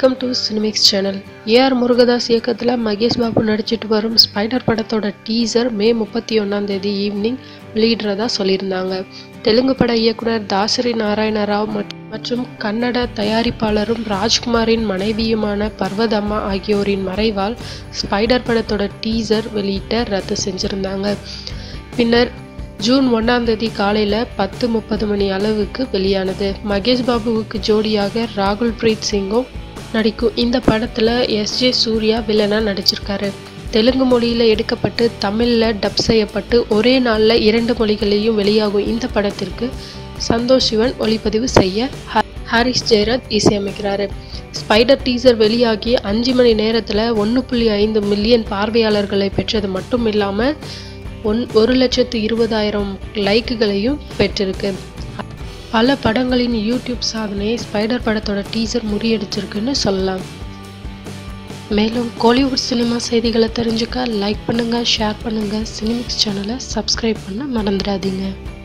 welcome to Cinemix channel A R Murugadoss இயக்கத்தில் மகேஷ் பாபு நடிச்சிட்டு வரும் ஸ்பைடர் படத்தோட டீசர் மே முப்பத்தி ஒன்றாம் தேதி ஈவினிங் வெளியிடுறதா சொல்லியிருந்தாங்க தெலுங்கு பட இயக்குனர் தாசரி நாராயண ராவ் மற்- மற்றும் கன்னட தயாரிப்பாளரும் ராஜ்குமாரின் மனைவியுமான பர்வதம்மா ஆகியோரின் மறைவால் ஸ்பைடர் படத்தோட டீசர் வெளியிட்ட ரத்து செஞ்சிருந்தாங்க பின்னர் ஜூன் ஒன்றாம் தேதி காலையில் பத்து முப்பது மணி அளவுக்கு வெளியானது மகேஷ் பாபுவுக்கு ஜோடியாக ராகுல் பிரீத் சிங்கும் நடிக்கும் இந்த படத்தில் எஸ்ஜே சூர்யா வில்லனா நடிச்சிருக்காரு தெலுங்கு மொழியில் எடுக்கப்பட்டு தமிழில் டப் செய்யப்பட்டு ஒரே நாளில் இரண்டு மொழிகளிலும் வெளியாகும் இந்த படத்திற்கு சந்தோஷ் சிவன் ஒளிப்பதிவு செய்ய ஹா- ஹாரிஸ் ஜெயராஜ் இசையமைக்கிறாரு ஸ்பைடர் டீசர் வெளியாகி அஞ்சு மணி நேரத்தில் ஒன்று புள்ளி ஐந்து மில்லியன் பார்வையாளர்களை பெற்றது மட்டும் இல்லாமல் ஒன் ஒரு லட்சத்து இருபதாயிரம் லைக்குகளையும் பெற்றிருக்கு பல படங்களின் யூடியூப் சாதனையை ஸ்பைடர் படத்தோட டீசர் முறியடிச்சிருக்குன்னு சொல்லலாம் மேலும் கோலிவுட் சினிமா செய்திகளை தெரிஞ்சுக்க லைக் பண்ணுங்கள் ஷேர் பண்ணுங்கள் சினிமிக்ஸ் சேனலை சப்ஸ்கிரைப் பண்ண மறந்துடாதீங்க